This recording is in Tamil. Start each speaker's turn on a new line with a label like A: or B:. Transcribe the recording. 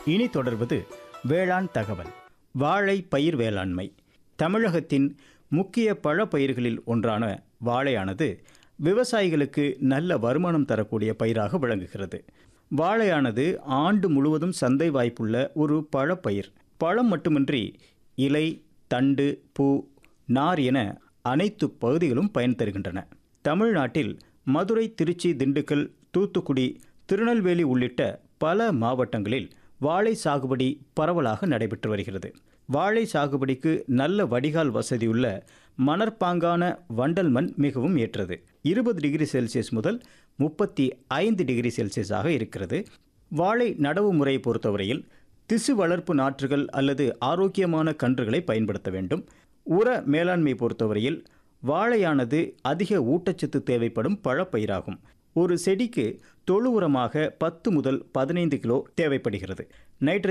A: இனி தொடர்வது வேளாண் தகவல் வாழை பயிர் வேளாண்மை தமிழகத்தின் முக்கிய பழப்பயிர்களில் ஒன்றான வாழையானது விவசாயிகளுக்கு நல்ல வருமானம் தரக்கூடிய பயிராக விளங்குகிறது வாழையானது ஆண்டு முழுவதும் சந்தை வாய்ப்புள்ள ஒரு பழப்பயிர் பழம் மட்டுமின்றி இலை தண்டு பூ நார் என அனைத்து பகுதிகளும் பயன் தருகின்றன தமிழ்நாட்டில் மதுரை திருச்சி திண்டுக்கல் தூத்துக்குடி திருநெல்வேலி உள்ளிட்ட பல மாவட்டங்களில் வாழை சாகுபடி பரவலாக நடைபெற்று வருகிறது வாழை சாகுபடிக்கு நல்ல வடிகால் வசதியுள்ள மணற்பாங்கான வண்டல் மண் மிகவும் ஏற்றது இருபது டிகிரி செல்சியஸ் முதல் முப்பத்தி ஐந்து டிகிரி செல்சியஸாக இருக்கிறது வாழை நடவு முறையை பொறுத்தவரையில் திசு வளர்ப்பு நாற்றுகள் அல்லது ஆரோக்கியமான கன்றுகளை பயன்படுத்த வேண்டும் உர மேலாண்மை பொறுத்தவரையில் வாழையானது அதிக ஊட்டச்சத்து தேவைப்படும் பழப்பயிராகும் ஒரு செடிக்கு தொழு உரமாக பத்து முதல் பதினைந்து கிலோ தேவைப்படுகிறது நைட்ரஜன்